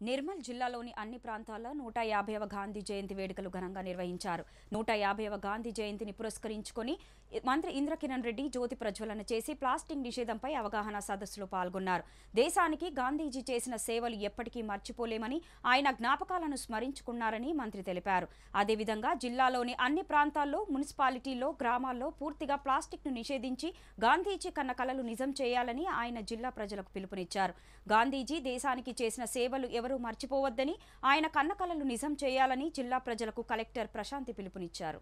నిర్మల్ జిల్లాలోని అన్ని ప్రాంతాల్లో నూట యాభైవ గాంధీ జయంతి వేడుకలు ఘనంగా నిర్వహించారు నూట యాభైవ గాంధీ జయంతిని పురస్కరించుకొని మంత్రి ఇంద్రకిరణ్ రెడ్డి జ్యోతి ప్రజ్వలన చేసి ప్లాస్టిక్ నిషేధంపై అవగాహన సదస్సులో పాల్గొన్నారు దేశానికి గాంధీజీ చేసిన సేవలు ఎప్పటికీ మర్చిపోలేమని ఆయన జ్ఞాపకాలను స్మరించుకున్నారని మంత్రి తెలిపారు అదేవిధంగా జిల్లాలోని అన్ని ప్రాంతాల్లో మున్సిపాలిటీల్లో గ్రామాల్లో పూర్తిగా ప్లాస్టిక్ను నిషేధించి గాంధీజీ కన్న కలలు నిజం చేయాలని ఆయన జిల్లా ప్రజలకు పిలుపునిచ్చారు గాంధీజీ దేశానికి చేసిన సేవలు ఎవరూ మర్చిపోవద్దని ఆయన కన్న కలలు నిజం చేయాలని జిల్లా ప్రజలకు కలెక్టర్ ప్రశాంతి పిలుపునిచ్చారు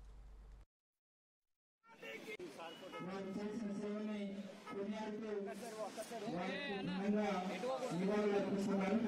వారు చేసిన సేవల్ని కొనియాడుతూ వారికి ఘనంగా నివాళులు అర్పిస్తున్నారు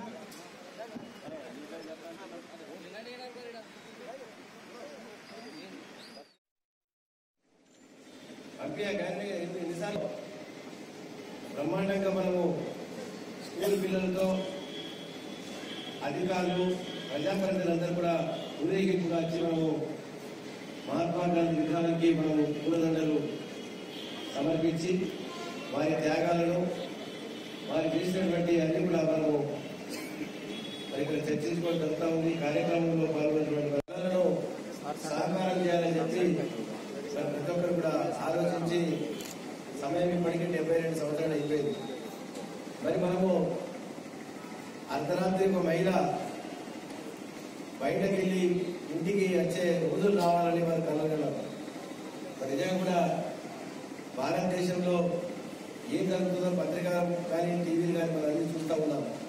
పంపియ గాంధీ ఎన్నిసార్లు బ్రహ్మాండంగా మనము స్కూల్ పిల్లలతో అధికారులు ప్రజాప్రతినిధులందరూ కూడా ఊరేగింపుగా వచ్చి మనము మహాత్మా గాంధీ విగ్రహానికి మనము పూలదండలు సమర్పించి వారి త్యాగాలను వారు చేసినటువంటి అన్ని కూడా మనము మరి ఇక్కడ చర్చించుకోవడం జరుగుతూ ఉంది కార్యక్రమంలో పాల్గొన్నటువంటి వాళ్ళను సహకారం చేయాలని చెప్పి మరి ప్రతి ఒక్కరు కూడా ఆలోచించి సమయం ఇప్పటికీ డెబ్బై రెండు సంవత్సరాలు అయిపోయింది మరి మనము అర్ధరాత్రి ఒక మహిళ బయటకు వెళ్ళి ఇంటికి వచ్చే రోజులు రావాలని వారు కలగలం మరి నిజంగా కూడా భారతదేశంలో ఏం జరుగుతుందో పత్రిక కానీ టీవీలు కానీ మనం అన్ని చూస్తూ ఉన్నాం